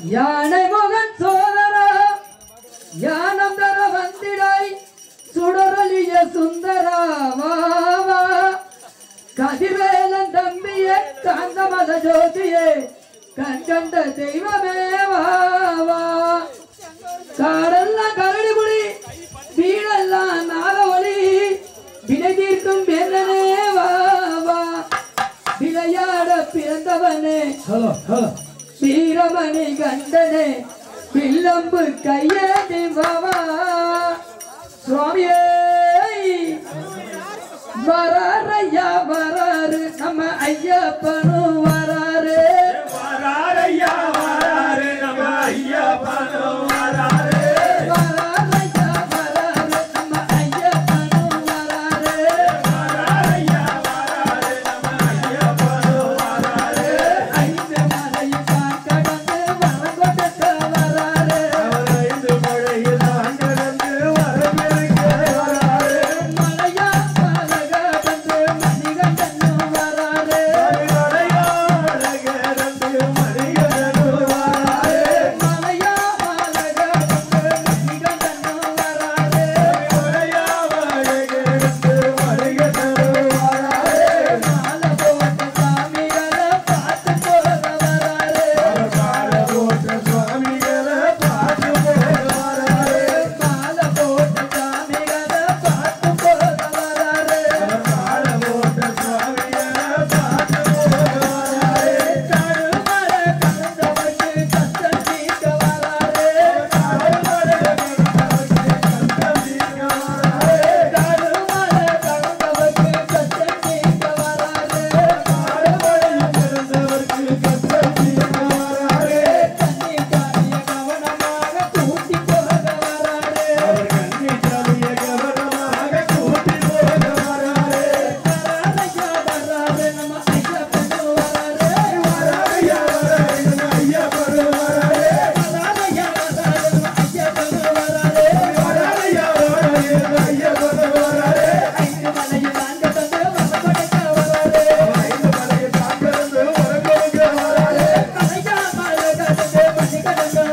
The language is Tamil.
யானை முகன் சோதரா யானம் தர வந்திடாய் சுடரலிய சுந்தரா வா வா கதிர்வேலன் தம்பியே காந்தமத ஜோதியே கண்கண்ட தெய்வமே வா வா காடெல்லாம் கரடி குடி வீடெல்லாம் நாகவழி வினை தீர்க்கும் வேந்தனே வா வா விளையாட பிறந்தவனே ஹலோ ஹலோ வீரமணி கண்டனே வில்லம்பு கையேந்தி பாவா சுவாமியே வராரையா வராரு நம்ம ஐயப்பனும் வராரு வராரையா வராரு நம்ம ஐயப்பனும் வராரு வராரையா வராரு நம்ம ஐயப்பனும் வராரு வராரையா வராரு நம்ம ஐயப்பனும் வராரு ஐந்து மலையும் தான் கடந்து வரங்கொடுக்க வராரு அவர் ஐந்து மழையில் தான் கடந்து வரவிருக்க வராரு மலையா மலக வந்து மணிகண்டனும் வராரு மலையா அழகரந்து மணிகண்டனும் வராரு மலையா மலக வந்து மணிகண்டனும் வராரு மலையா அழகரந்து மணிகண்டனும் வராரு மாலை போட்ட சாமிகளை பார்த்து போக வராரு கால போட்ட சுவாமிகளை பார்த்து போக வராரு மாலை போட்ட சாமிகளை பார்த்து போக வராரு கால போட்ட சுவாமிகளை பார்த்து போக வராரு கருமலை கலந்தவருக்கு கஷ்டம் தீர்க்க வராரு கருமலை கலந்தவருக்கு கஷ்டம் தீர்க்க வராரு தண்ணி காரிய கவனமாக கூட்டி போக வராரு வராரையா வராரு நம்ம ஐயப்பனு வராரு வராரையா வராரு நம்ம ஐயப்பனு வராரு ஐந்து மலையில் நான்கு தந்து வரப்படைக்க வராரு மலையா மலை கடந்து மணி கடந்து